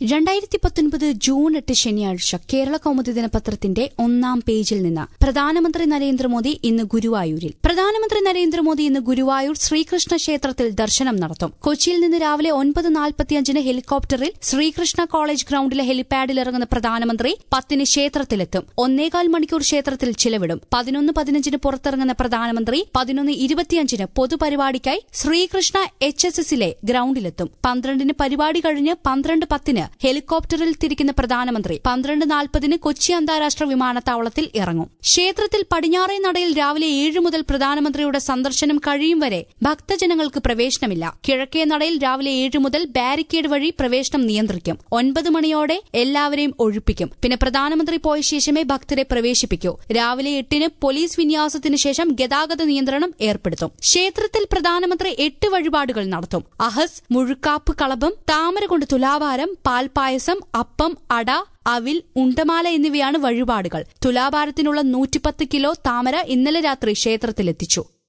രണ്ടായിരത്തി പത്തൊൻപത് ജൂൺ എട്ട് ശനിയാഴ്ച കേരള കൗമുദി ദിനപത്രത്തിന്റെ ഒന്നാം പേജിൽ നിന്ന് പ്രധാനമന്ത്രി നരേന്ദ്രമോദി ഇന്ന് ഗുരുവായൂരിൽ പ്രധാനമന്ത്രി നരേന്ദ്രമോദി ഇന്ന് ഗുരുവായൂർ ശ്രീകൃഷ്ണ ക്ഷേത്രത്തിൽ ദർശനം നടത്തും കൊച്ചിയിൽ നിന്ന് രാവിലെ ഒൻപത് നാൽപ്പത്തിയഞ്ചിന് ഹെലികോപ്റ്ററിൽ ശ്രീകൃഷ്ണ കോളേജ് ഗ്രൌണ്ടിലെ ഹെലിപാഡിൽ ഇറങ്ങുന്ന പ്രധാനമന്ത്രി പത്തിന് ക്ഷേത്രത്തിലെത്തും ഒന്നേകാൽ മണിക്കൂർ ക്ഷേത്രത്തിൽ ചിലവിടും പതിനൊന്ന് പതിനഞ്ചിന് പുറത്തിറങ്ങുന്ന പ്രധാനമന്ത്രി പതിനൊന്ന് ഇരുപത്തിയഞ്ചിന് പൊതുപരിപാടിക്കായി ശ്രീകൃഷ്ണ എച്ച് എസ് എസിലെ ഗ്രൌണ്ടിലെത്തും പന്ത്രണ്ടിന് പരിപാടി കഴിഞ്ഞ് പന്ത്രണ്ട് പത്തിന് ഹെലികോപ്റ്ററിൽ തിരിക്കുന്ന പ്രധാനമന്ത്രി പന്ത്രണ്ട് നാൽപ്പതിന് കൊച്ചി അന്താരാഷ്ട്ര വിമാനത്താവളത്തിൽ ഇറങ്ങും ക്ഷേത്രത്തിൽ പടിഞ്ഞാറേ നടയിൽ രാവിലെ ഏഴ് മുതൽ പ്രധാനമന്ത്രിയുടെ സന്ദർശനം കഴിയും വരെ ഭക്തജനങ്ങൾക്ക് പ്രവേശനമില്ല കിഴക്കേ നടയിൽ രാവിലെ ഏഴ് മുതൽ ബാരിക്കേഡ് വഴി പ്രവേശനം നിയന്ത്രിക്കും ഒൻപത് മണിയോടെ എല്ലാവരെയും ഒഴിപ്പിക്കും പിന്നെ പ്രധാനമന്ത്രി പോയ ശേഷമേ ഭക്തരെ പ്രവേശിപ്പിക്കൂ രാവിലെ എട്ടിന് പോലീസ് വിന്യാസത്തിന് ശേഷം ഗതാഗത നിയന്ത്രണം ഏർപ്പെടുത്തും ക്ഷേത്രത്തിൽ പ്രധാനമന്ത്രി എട്ട് വഴിപാടുകൾ നടത്തും അഹസ് മുഴുക്കാപ്പ് കളഭം താമര കൊണ്ട് തുലാഭാരം പാൽപായസം അപ്പം അട അവിൽ ഉണ്ടമാല എന്നിവയാണ് വഴിപാടുകൾ തുലാഭാരത്തിനുള്ള നൂറ്റിപ്പത്ത് കിലോ താമര ഇന്നലെ രാത്രി ക്ഷേത്രത്തിലെത്തിച്ചു